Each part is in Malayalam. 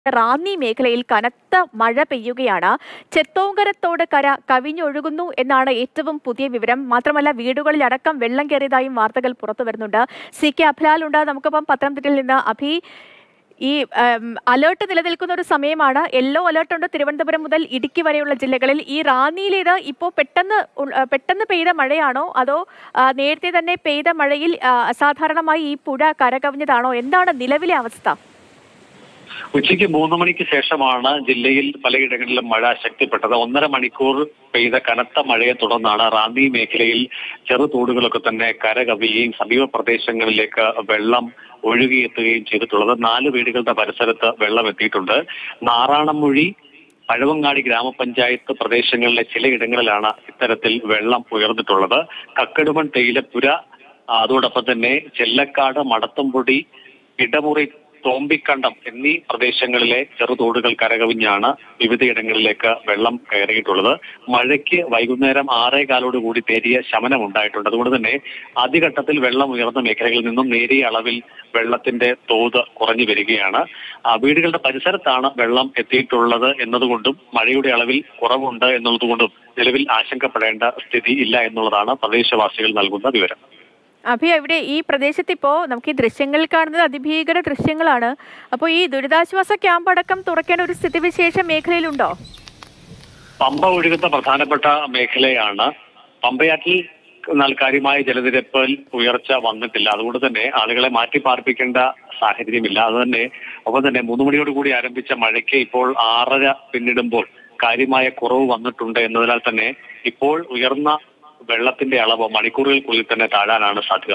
റാന്നി മേഖലയിൽ കനത്ത മഴ പെയ്യുകയാണ് ചെത്തോങ്കരത്തോട് കര കവിഞ്ഞൊഴുകുന്നു എന്നാണ് ഏറ്റവും പുതിയ വിവരം മാത്രമല്ല വീടുകളിലടക്കം വെള്ളം കയറിയതായും വാർത്തകൾ പുറത്തു വരുന്നുണ്ട് സി കെ അഭിലാൽ ഉണ്ട് നമുക്കിപ്പം പത്തനംതിട്ടയിൽ നിന്ന് അഭി ഈ അലേർട്ട് നിലനിൽക്കുന്ന ഒരു സമയമാണ് യെല്ലോ അലേർട്ട് ഉണ്ട് തിരുവനന്തപുരം മുതൽ ഇടുക്കി വരെയുള്ള ജില്ലകളിൽ ഈ റാന്നിയിലേത് ഇപ്പോൾ പെട്ടെന്ന് ഉൾ- ആ, പെട്ടെന്ന് പെയ്ത മഴയാണോ അതോ ആ, നേരത്തെ തന്നെ പെയ്ത മഴയിൽ ആ, അസാധാരണമായി ഈ പുഴ കരകവിഞ്ഞതാണോ എന്താണ് നിലവിലെ അവസ്ഥ ഉച്ചയ്ക്ക് മൂന്ന് മണിക്ക് ശേഷമാണ് ജില്ലയിൽ പലയിടങ്ങളിലും മഴ ശക്തിപ്പെട്ടത് ഒന്നര മണിക്കൂർ പെയ്ത കനത്ത മഴയെ തുടർന്നാണ് റാന്നി മേഖലയിൽ ചെറുതോടുകളൊക്കെ തന്നെ കരകവിയുകയും സമീപ പ്രദേശങ്ങളിലേക്ക് വെള്ളം ഒഴുകിയെത്തുകയും ചെയ്തിട്ടുള്ളത് നാല് വീടുകളുടെ പരിസരത്ത് വെള്ളം എത്തിയിട്ടുണ്ട് നാറാണമൊഴി പഴവങ്ങാടി ഗ്രാമപഞ്ചായത്ത് പ്രദേശങ്ങളിലെ ചിലയിടങ്ങളിലാണ് ഇത്തരത്തിൽ വെള്ളം ഉയർന്നിട്ടുള്ളത് കക്കടുമൺ തേയിലപ്പുര അതോടൊപ്പം തന്നെ ചെല്ലക്കാട് മടത്തംപൊടി ഇടമുറി തോമ്പിക്കണ്ടം എന്നീ പ്രദേശങ്ങളിലെ ചെറുതോടുകൾ കരകവിഞ്ഞാണ് വിവിധയിടങ്ങളിലേക്ക് വെള്ളം കയറിയിട്ടുള്ളത് മഴയ്ക്ക് വൈകുന്നേരം ആറേ കാലോട് കൂടി നേരിയ ശമനം ഉണ്ടായിട്ടുണ്ട് അതുകൊണ്ട് തന്നെ ആദ്യഘട്ടത്തിൽ വെള്ളം ഉയർന്ന മേഖലകളിൽ നിന്നും നേരിയ അളവിൽ വെള്ളത്തിന്റെ തോത് കുറഞ്ഞു വരികയാണ് ആ, വീടുകളുടെ പരിസരത്താണ് വെള്ളം എത്തിയിട്ടുള്ളത് എന്നതുകൊണ്ടും മഴയുടെ അളവിൽ കുറവുണ്ട് എന്നുള്ളതുകൊണ്ടും നിലവിൽ ആശങ്കപ്പെടേണ്ട സ്ഥിതി ഇല്ല എന്നുള്ളതാണ് പ്രദേശവാസികൾ നൽകുന്ന വിവരം അഭി ഇവിടെ ഈ പ്രദേശത്ത് ഇപ്പോൾ നമുക്ക് ഈ ദൃശ്യങ്ങളിൽ കാണുന്നത് അതിഭീകര ദൃശ്യങ്ങളാണ് അപ്പോൾ ഈ ദുരിതാശ്വാസ ക്യാമ്പ് അടക്കം തുറക്കേണ്ട ഒരു സ്ഥിതിവിശേഷം മേഖലയിലുണ്ടോ പമ്പ ഒഴുകുന്ന പ്രധാനപ്പെട്ട മേഖലയാണ് പമ്പയാറ്റിൽ എന്നാൽ കാര്യമായ ജലനിരപ്പിൽ ഉയർച്ച വന്നിട്ടില്ല അതുകൊണ്ട് തന്നെ ആളുകളെ മാറ്റി പാർപ്പിക്കേണ്ട സാഹചര്യമില്ല അത് തന്നെ ഒപ്പം തന്നെ മൂന്ന് മണിയോട് കൂടി ആരംഭിച്ച മഴയ്ക്ക് ഇപ്പോൾ ആറര പിന്നിടുമ്പോൾ കാര്യമായ കുറവ് വന്നിട്ടുണ്ട് എന്നതിനാൽ തന്നെ ഇപ്പോൾ ഉയർന്ന വെള്ളത്തിന്റെ അളവ് മണിക്കൂറുകൾക്കുള്ളിൽ തന്നെ താഴാനാണ് സാധ്യത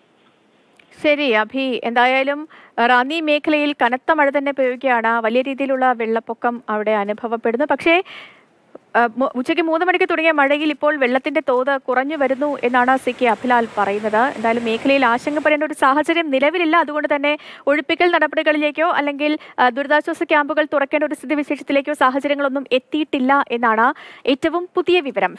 ശരി അഭി എന്തായാലും റാന്നി മേഖലയിൽ കനത്ത മഴ തന്നെ പെയ്യുകയാണ് വലിയ രീതിയിലുള്ള വെള്ളപ്പൊക്കം അവിടെ അനുഭവപ്പെടുന്നു പക്ഷേ ആ, മു- ഉച്ചയ്ക്ക് മൂന്ന് മണിക്ക് തുടങ്ങിയ മഴയിൽ ഇപ്പോൾ വെള്ളത്തിന്റെ തോത് കുറഞ്ഞു വരുന്നു എന്നാണ് സി കെ അഭിലാൽ പറയുന്നത് എന്തായാലും മേഖലയിൽ ആശങ്കപ്പെടേണ്ട ഒരു സാഹചര്യം നിലവിലില്ല അതുകൊണ്ട് തന്നെ ഒഴിപ്പിക്കൽ നടപടികളിലേക്കോ അല്ലെങ്കിൽ ആ, ദുരിതാശ്വാസ ക്യാമ്പുകൾ തുറക്കേണ്ട ഒരു സ്ഥിതിവിശേഷത്തിലേക്കോ സാഹചര്യങ്ങളൊന്നും എത്തിയിട്ടില്ല എന്നാണ് ഏറ്റവും പുതിയ വിവരം